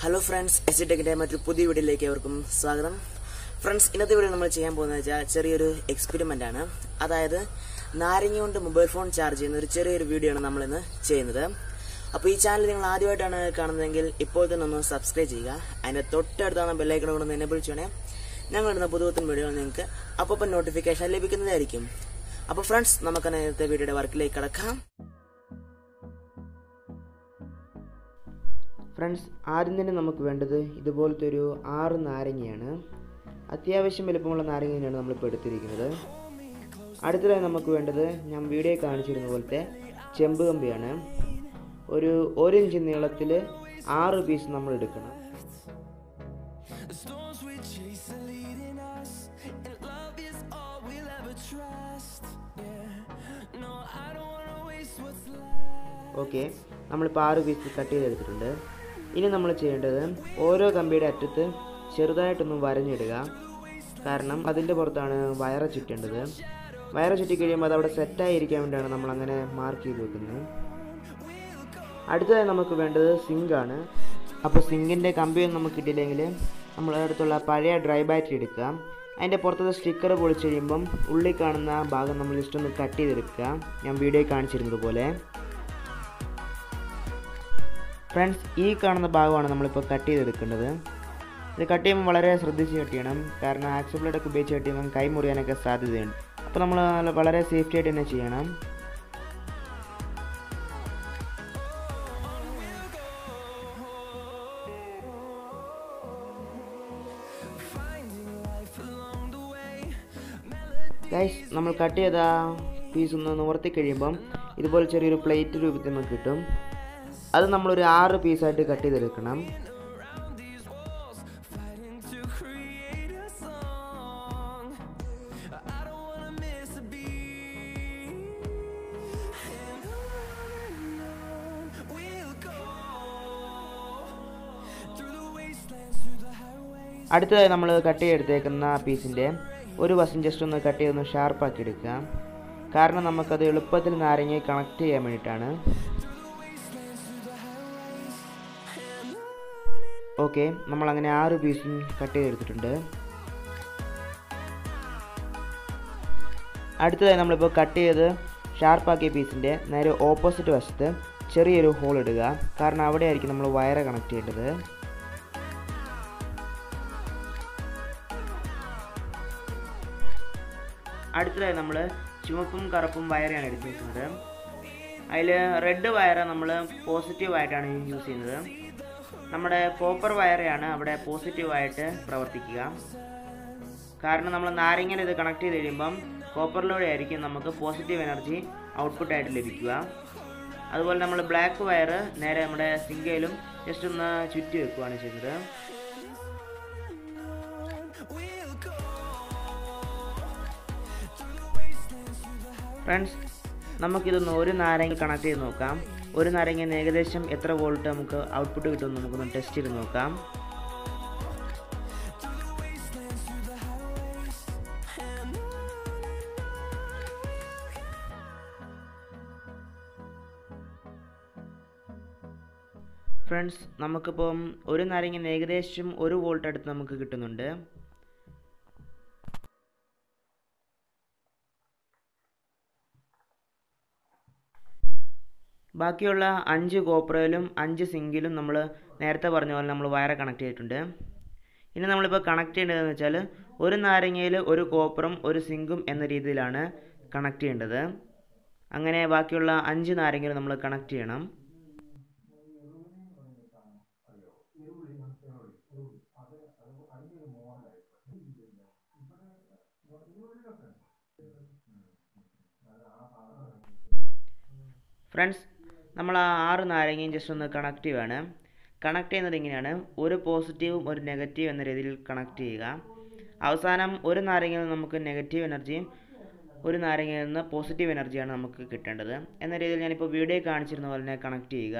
Hello friends S ടെക്കിന്റെ മറ്റൊരു പുതിയ വീഡിയോയിലേക്ക് അവർക്കും സ്വാഗതം ഫ്രണ്ട്സ് ഇന്നത്തെ വീഡിയോ നമ്മൾ ചെയ്യാൻ പോകുന്നത് വെച്ചാൽ ചെറിയൊരു എക്സ്പെരിമെന്റ് ആണ് അതായത് നാരങ്ങ കൊണ്ട് മൊബൈൽ ഫോൺ ചാർജ് ചെയ്യുന്ന ഒരു ചെറിയൊരു വീഡിയോ ആണ് നമ്മൾ ഇന്ന് ചെയ്യുന്നത് അപ്പോൾ ഈ ചാനൽ നിങ്ങൾ ആദ്യമായിട്ടാണ് കാണുന്നതെങ്കിൽ ഇപ്പോൾ തന്നെ ഒന്ന് സബ്സ്ക്രൈബ് ചെയ്യുക അതിന്റെ തൊട്ടടുത്താണ് ബെല്ലൈക്കൺ കൊണ്ട് എന്നെ ചെയ്യണേ ഞങ്ങൾ ഇടുന്ന പുതുവത്തിൻ വീഡിയോ നിങ്ങൾക്ക് അപ്പോൾ നോട്ടിഫിക്കേഷൻ ലഭിക്കുന്നതായിരിക്കും അപ്പോൾ ഫ്രണ്ട്സ് നമുക്ക് നേരത്തെ വീഡിയോയുടെ വർക്കിലേക്ക് കടക്കാം ഫ്രണ്ട്സ് ആദ്യം തന്നെ നമുക്ക് വേണ്ടത് ഇതുപോലത്തെ ഒരു ആറ് നാരങ്ങയാണ് അത്യാവശ്യം വലുപ്പമുള്ള നാരങ്ങ തന്നെയാണ് നമ്മളിപ്പോൾ എടുത്തിരിക്കുന്നത് അടുത്തതായി നമുക്ക് വേണ്ടത് ഞാൻ വീഡിയോ കാണിച്ചിരുന്ന പോലത്തെ ചെമ്പ് കമ്പിയാണ് ഒരു ഒരു ഇഞ്ച് നീളത്തിൽ ആറ് പീസ് നമ്മൾ എടുക്കണം The storms we chase are leading us, and love is all we'll ever trust. Yeah, no, I don't wanna waste what's left. Okay നമ്മളിപ്പോൾ ആറ് പീസ് കട്ട് ചെയ്തെടുത്തിട്ടുണ്ട് ഇനി നമ്മൾ ചെയ്യേണ്ടത് ഓരോ കമ്പിയുടെ അറ്റത്ത് ചെറുതായിട്ടൊന്ന് വരഞ്ഞിടുക കാരണം അതിൻ്റെ പുറത്താണ് വയറ ചുറ്റേണ്ടത് വയറ ചുറ്റി കഴിയുമ്പോൾ അത് അവിടെ സെറ്റായിരിക്കാൻ വേണ്ടിയാണ് നമ്മൾ അങ്ങനെ മാർക്ക് ചെയ്ത് വെക്കുന്നത് അടുത്തതായി നമുക്ക് വേണ്ടത് സിങ്കാണ് അപ്പോൾ സിങ്കിൻ്റെ കമ്പിയൊന്നും നമുക്ക് കിട്ടിയില്ലെങ്കിൽ നമ്മൾ അടുത്തുള്ള പഴയ ഡ്രൈ ബാറ്ററി എടുക്കുക അതിൻ്റെ പുറത്തത്തെ സ്റ്റിക്കർ പൊളിച്ച് കഴിയുമ്പം ഉള്ളിൽ കാണുന്ന ഭാഗം നമ്മൾ ജസ്റ്റ് ഒന്ന് കട്ട് ചെയ്തെടുക്കുക ഞാൻ വീഡിയോയിൽ കാണിച്ചിരുന്നത് പോലെ ഫ്രണ്ട്സ് ഈ കാണുന്ന ഭാഗമാണ് നമ്മളിപ്പോൾ കട്ട് ചെയ്തെടുക്കേണ്ടത് ഇത് കട്ട് ചെയ്യുമ്പോൾ വളരെ ശ്രദ്ധിച്ച് കട്ട് ചെയ്യണം കാരണം ആക്സിബിളൊക്കെ ഉപയോഗിച്ച് കട്ട് ചെയ്യുമ്പോൾ കൈ മുറിയാനൊക്കെ സാധ്യതയുണ്ട് അപ്പോൾ നമ്മൾ വളരെ സേഫ്റ്റി ആയിട്ട് തന്നെ ചെയ്യണം ഗൈസ് നമ്മൾ കട്ട് ചെയ്ത പീസ് ഒന്ന് നിവർത്തി കഴിയുമ്പം ഇതുപോലെ ചെറിയൊരു പ്ലേറ്റ് രൂപത്തിൽ നമുക്ക് കിട്ടും അത് നമ്മളൊരു ആറ് പീസായിട്ട് കട്ട് ചെയ്തെടുക്കണം Fighting to create a song. I don't wanna miss a beat. And on and on we'll go through the wastelands, through the highways. അടുത്തതായി നമ്മൾ കട്ട് ചെയ്തെടുത്തേക്കുന്ന പീസിൻ്റെ ഒരു വശം ജസ്റ്റ് ഒന്ന് കട്ട് ചെയ്തൊന്ന് ഷാർപ്പാക്കി എടുക്കുക കാരണം നമുക്കത് എളുപ്പത്തിൽ നാരങ്ങയെ കണക്ട് ചെയ്യാൻ വേണ്ടിയിട്ടാണ് ഓക്കെ നമ്മൾ അങ്ങനെ ആറ് പീസും കട്ട് ചെയ്തെടുത്തിട്ടുണ്ട് അടുത്തതായി നമ്മളിപ്പോൾ കട്ട് ചെയ്ത് ഷാർപ്പാക്കിയ പീസിൻ്റെ നേരെ ഓപ്പോസിറ്റ് വശത്ത് ചെറിയൊരു ഹോൾ ഇടുക കാരണം അവിടെ ആയിരിക്കും നമ്മൾ വയറ് കണക്ട് ചെയ്യേണ്ടത് അടുത്തതായി നമ്മൾ ചുവപ്പും കറുപ്പും വയറാണ് എടുത്തിരിക്കുന്നത് അതിൽ റെഡ് വയറ് നമ്മൾ പോസിറ്റീവായിട്ടാണ് യൂസ് ചെയ്യുന്നത് നമ്മുടെ കോപ്പർ വയറാണ് അവിടെ പോസിറ്റീവായിട്ട് പ്രവർത്തിക്കുക കാരണം നമ്മൾ നാരങ്ങയിൽ ഇത് കണക്ട് ചെയ്ത് കഴിയുമ്പം കോപ്പറിലൂടെ ആയിരിക്കും നമുക്ക് പോസിറ്റീവ് എനർജി ഔട്ട്പുട്ടായിട്ട് ലഭിക്കുക അതുപോലെ നമ്മൾ ബ്ലാക്ക് വയർ നേരെ നമ്മുടെ സിങ്കയിലും ജസ്റ്റ് ഒന്ന് ചുറ്റി വെക്കുകയാണ് ചെയ്യുന്നത് ഫ്രണ്ട്സ് നമുക്കിതൊന്ന് ഒരു നാരങ്ങ കണക്ട് ചെയ്ത് നോക്കാം ഒരു നാരങ്ങ ഏകദേശം എത്ര വോൾട്ട് നമുക്ക് ഔട്ട്പുട്ട് കിട്ടുമെന്ന് നമുക്കൊന്ന് ടെസ്റ്റ് ചെയ്ത് നോക്കാം ഫ്രണ്ട്സ് നമുക്കിപ്പം ഒരു നാരങ്ങ ഏകദേശം ഒരു വോൾട്ട് അടുത്ത് നമുക്ക് കിട്ടുന്നുണ്ട് ബാക്കിയുള്ള അഞ്ച് കോപ്പറയിലും അഞ്ച് സിങ്കിലും നമ്മൾ നേരത്തെ പറഞ്ഞ പോലെ നമ്മൾ വയറ് കണക്ട് ചെയ്തിട്ടുണ്ട് ഇനി നമ്മളിപ്പോൾ കണക്ട് ചെയ്യേണ്ടതെന്ന് വെച്ചാൽ ഒരു നാരങ്ങയിൽ ഒരു കോപ്പറും ഒരു സിങ്കും എന്ന രീതിയിലാണ് കണക്ട് ചെയ്യേണ്ടത് അങ്ങനെ ബാക്കിയുള്ള അഞ്ച് നാരങ്ങയിൽ നമ്മൾ കണക്ട് ചെയ്യണം ഫ്രണ്ട്സ് നമ്മൾ ആ ആറ് നാരങ്ങയും ജസ്റ്റ് ഒന്ന് കണക്ട് ചെയ്യുകയാണ് കണക്ട് ചെയ്യുന്നത് ഇങ്ങനെയാണ് ഒരു പോസിറ്റീവും ഒരു നെഗറ്റീവ് എന്ന രീതിയിൽ കണക്ട് ചെയ്യുക അവസാനം ഒരു നാരങ്ങയിൽ നിന്ന് നമുക്ക് നെഗറ്റീവ് എനർജിയും ഒരു നാരങ്ങയിൽ നിന്ന് പോസിറ്റീവ് എനർജിയാണ് നമുക്ക് കിട്ടേണ്ടത് എന്ന രീതിയിൽ ഞാനിപ്പോൾ വീഡിയോ കാണിച്ചിരുന്ന പോലെ തന്നെ കണക്ട് ചെയ്യുക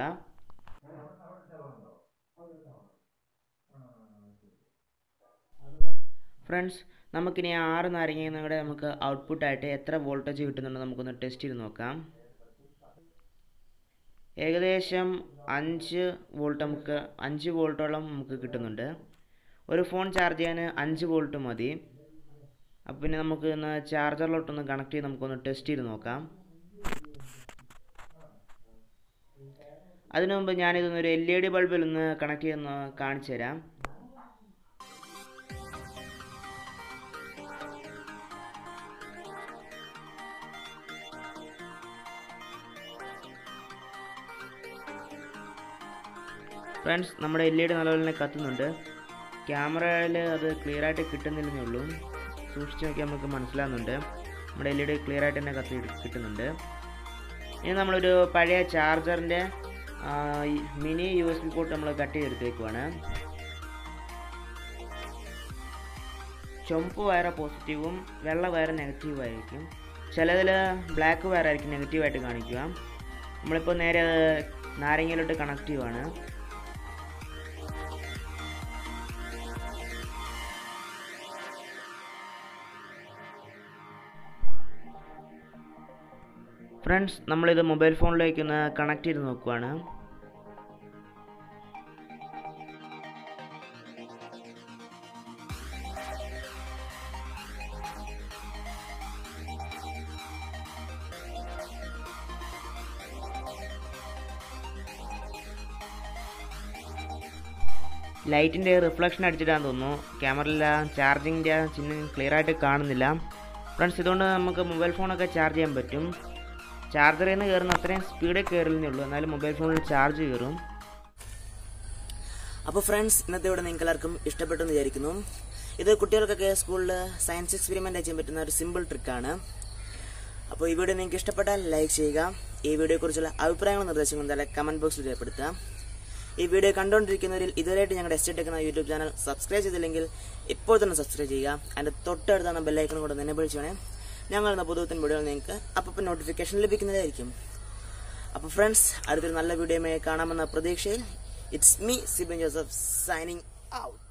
ഫ്രണ്ട്സ് നമുക്കിനി ആ ആറ് നാരങ്ങയിൽ നിന്ന് കൂടെ നമുക്ക് ഔട്ട്പുട്ടായിട്ട് എത്ര വോൾട്ടേജ് കിട്ടുന്നുണ്ടോ നമുക്കൊന്ന് ടെസ്റ്റ് ചെയ്ത് നോക്കാം ഏകദേശം അഞ്ച് വോൾട്ട് നമുക്ക് അഞ്ച് വോൾട്ടോളം നമുക്ക് കിട്ടുന്നുണ്ട് ഒരു ഫോൺ ചാർജ് ചെയ്യാൻ അഞ്ച് വോൾട്ട് മതി അപ്പോൾ പിന്നെ നമുക്ക് ഒന്ന് ചാർജറിലോട്ടൊന്ന് കണക്ട് ചെയ്ത് നമുക്കൊന്ന് ടെസ്റ്റ് ചെയ്ത് നോക്കാം അതിനു മുമ്പ് ഞാനിതൊന്ന് ഒരു എൽ ഇ ഡി ബൾബിൽ ഒന്ന് കണക്ട് ചെയ്തൊന്ന് കാണിച്ചു തരാം ഫ്രണ്ട്സ് നമ്മുടെ എൽ ഇ ഡി നല്ലപോലെ കത്തുന്നുണ്ട് ക്യാമറയിൽ അത് ക്ലിയർ ആയിട്ട് കിട്ടുന്നില്ലെന്നേ ഉള്ളൂ സൂക്ഷിച്ച് നോക്കിയാൽ നമുക്ക് മനസ്സിലാകുന്നുണ്ട് നമ്മുടെ എൽ ഇ ഡി ക്ലിയർ ആയിട്ട് തന്നെ കത്തി കിട്ടുന്നുണ്ട് ഇനി നമ്മളൊരു പഴയ ചാർജറിൻ്റെ mini U S B port നമ്മൾ കട്ട് ചെയ്തെടുത്തേക്കുവാണ് ചുമപ്പ് വയർ പോസിറ്റീവും വെള്ള വയർ നെഗറ്റീവും ആയിരിക്കും ചിലതിൽ ബ്ലാക്ക് വയർ ആയിരിക്കും നെഗറ്റീവായിട്ട് കാണിക്കുക നമ്മളിപ്പോൾ നേരെ അത് നാരങ്ങയിലോട്ട് കണക്ട് ചെയ്യുവാണ് ഫ്രണ്ട്സ് നമ്മളിത് മൊബൈൽ ഫോണിലേക്ക് ഒന്ന് കണക്ട് ചെയ്ത് നോക്കുവാണ് ലൈറ്റിൻ്റെ റിഫ്ലക്ഷൻ അടിച്ചിട്ടാന്ന് തോന്നുന്നു ക്യാമറയിലെ ചാർജിങ്ങിൻ്റെ ചിഹ്നം ക്ലിയർ ആയിട്ട് കാണുന്നില്ല ഫ്രണ്ട്സ് ഇതുകൊണ്ട് നമുക്ക് മൊബൈൽ ഫോണൊക്കെ ചാർജ് ചെയ്യാൻ പറ്റും ചാർജറിൽ നിന്ന് കയറുന്ന അത്രയും സ്പീഡിൽ കയറില്ലെന്നേ ഉള്ളൂ എന്നാലും മൊബൈൽ ഫോണിൽ ചാർജ് കയറും അപ്പോൾ ഫ്രണ്ട്സ് ഇന്നത്തെ ഇവിടെ നിങ്ങൾക്ക് എല്ലാവർക്കും ഇഷ്ടപ്പെട്ടു എന്ന് വിചാരിക്കുന്നു ഇത് കുട്ടികൾക്കൊക്കെ സ്കൂളിൽ സയൻസ് എക്സ്പെരിമെൻ്റ് ചെയ്യാൻ പറ്റുന്ന ഒരു സിമ്പിൾ ട്രിക്കാണ് അപ്പോൾ ഈ വീഡിയോ നിങ്ങൾക്ക് ഇഷ്ടപ്പെട്ടാൽ ലൈക്ക് ചെയ്യുക ഈ വീഡിയോയെക്കുറിച്ചുള്ള അഭിപ്രായങ്ങളും നിർദ്ദേശങ്ങളും എന്തായാലും കമൻറ്റ് ബോക്സിൽ രേഖപ്പെടുത്തുക ഈ വീഡിയോ കണ്ടുകൊണ്ടിരിക്കുന്നവരിൽ ഇതുവരെയായിട്ട് ഞങ്ങളുടെ എസ്റ്റേറ്റ് എന്ന യൂട്യൂബ് ചാനൽ സബ്സ്ക്രൈബ് ചെയ്തില്ലെങ്കിൽ ഇപ്പോൾ തന്നെ സബ്സ്ക്രൈബ് ചെയ്യുക അതിൻ്റെ തൊട്ടടുത്താണ് ബെല്ലൈക്കൺ കൂടെ തന്നെ വിളിച്ചോണേ ഞങ്ങൾ എന്ന പുതുവത്തിൻ വീഡിയോ നിങ്ങൾക്ക് അപ്പം നോട്ടിഫിക്കേഷൻ ലഭിക്കുന്നതായിരിക്കും അപ്പോൾ ഫ്രണ്ട്സ് അടുത്തൊരു നല്ല വീഡിയോയുമായി കാണാമെന്ന പ്രതീക്ഷയിൽ it's me Sibin Joseph signing out